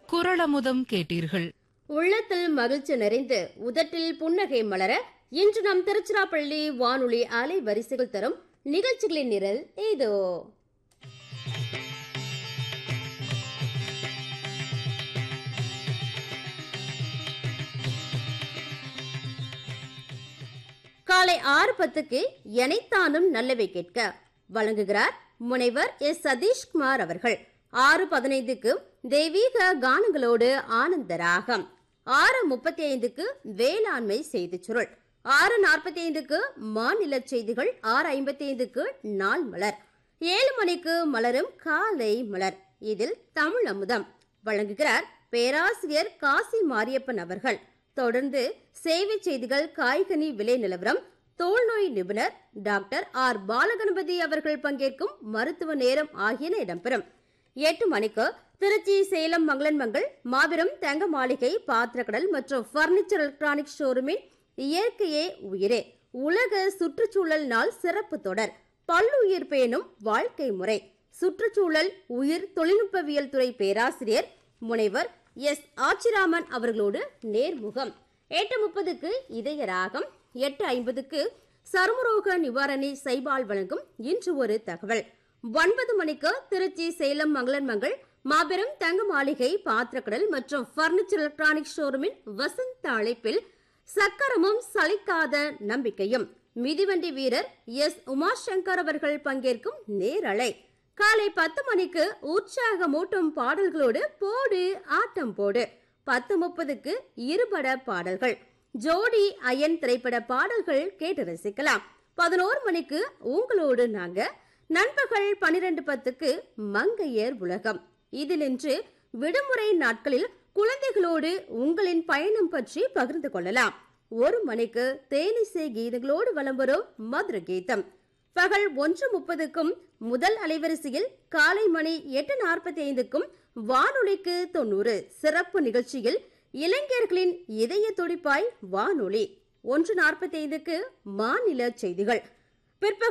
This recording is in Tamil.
குரளமுதம் கேட்டீர்கள் உள்ளத்தில் மகிழ்ச்சி நிறைந்து உதட்டில் புன்னகை மலர இன்று நம் திருச்சிராப்பள்ளி வானொலி அலை வரிசைகள் தரும் நிகழ்ச்சிகளின் நிரல் இதோ காலை ஆறு பத்துக்கு எனைத்தானும் நல்லவை கேட்க வழங்குகிறார் முனைவர் எஸ் சதீஷ்குமார் அவர்கள் ஆறு பதினைந்துக்கு தெய்வீக கானங்களோடு ஆனந்த ராகம் ஆறு முப்பத்தி ஐந்துக்கு வேளாண்மை செய்திச் சுருள் ஆறு நாற்பத்தி ஐந்துக்கு மாநில செய்திகள் ஆறு ஐம்பத்தி ஐந்துக்கு நாள் மலர் ஏழு மணிக்கு மலரும் காலை மலர் இதில் தமிழ் அமுதம் வழங்குகிறார் பேராசிரியர் காசி மாரியப்பன் அவர்கள் தொடர்ந்து சேவை செய்திகள் காய்கனி விலை நிலவரம் தோல்நோய் நிபுணர் டாக்டர் ஆர் பாலகணபதி அவர்கள் பங்கேற்கும் மருத்துவ நேரம் ஆகியன இடம்பெறும் எட்டு மணிக்கு திருச்சி சேலம் மங்களன் மங்கள் மாபெரும் தங்க மாளிகை பாத்திரக்கடல் மற்றும் பர்னிச்சர் எலக்ட்ரானிக் ஷோரூமின் இயற்கையே உயிரே உலக சுற்றுச்சூழல் நாள் சிறப்பு தொடர் பல்லுயிர் பேணும் வாழ்க்கை முறை சுற்றுச்சூழல் உயிர் தொழில்நுட்பவியல் துறை பேராசிரியர் முனைவர் எஸ் ஆச்சிராமன் அவர்களோடு நேர்முகம் எட்டு முப்பதுக்கு இதய ராகம் எட்டு ஐம்பதுக்கு சருமரோக நிவாரணி சைபால் வழங்கும் இன்று ஒரு தகவல் ஒன்பது மணிக்கு திருச்சி சேலம் மங்களன் மங்கள் மாபெரும் தங்க மாளிகை பாத்திரக்கடல் மற்றும் பர்னிச்சர் எலக்ட்ரானிக் ஷோரூமின் வசந்த அழைப்பில் சக்கரமும் சலிக்காத நம்பிக்கையும் மிதிவண்டி வீரர் எஸ் உமாசங்கர் அவர்கள் பங்கேற்கும் நேரலை காலை பத்து மணிக்கு உற்சாகமூட்டும் பாடல்களோடு போடு ஆட்டம் போடு பத்து முப்பதுக்கு இருபட பாடல்கள் ஜோடி அயன் திரைப்பட பாடல்கள் கேட்டு ரசிக்கலாம் பதினோரு மணிக்கு உங்களோடு நாங்க நண்பகல் பனிரெண்டு பத்துக்கு மங்கையர் உலகம் இதில் இன்று விடுமுறை நாட்களில் குழந்தைகளோடு உங்களின் பயணம் பற்றி பகிர்ந்து கொள்ளலாம் ஒரு மணிக்கு தேனிசை கீதங்களோடு வலம் வரும் மதுர கீதம் பகல் ஒன்று முப்பதுக்கும் முதல் அலைவரிசையில் காலை மணி எட்டு நாற்பத்தி ஐந்துக்கும் வானொலிக்கு தொண்ணூறு சிறப்பு நிகழ்ச்சியில் இளைஞர்களின் இதய துடிப்பாய் வானொலி ஒன்று நாற்பத்தி ஐந்துக்கு மாநில செய்திகள் பிற்பகல்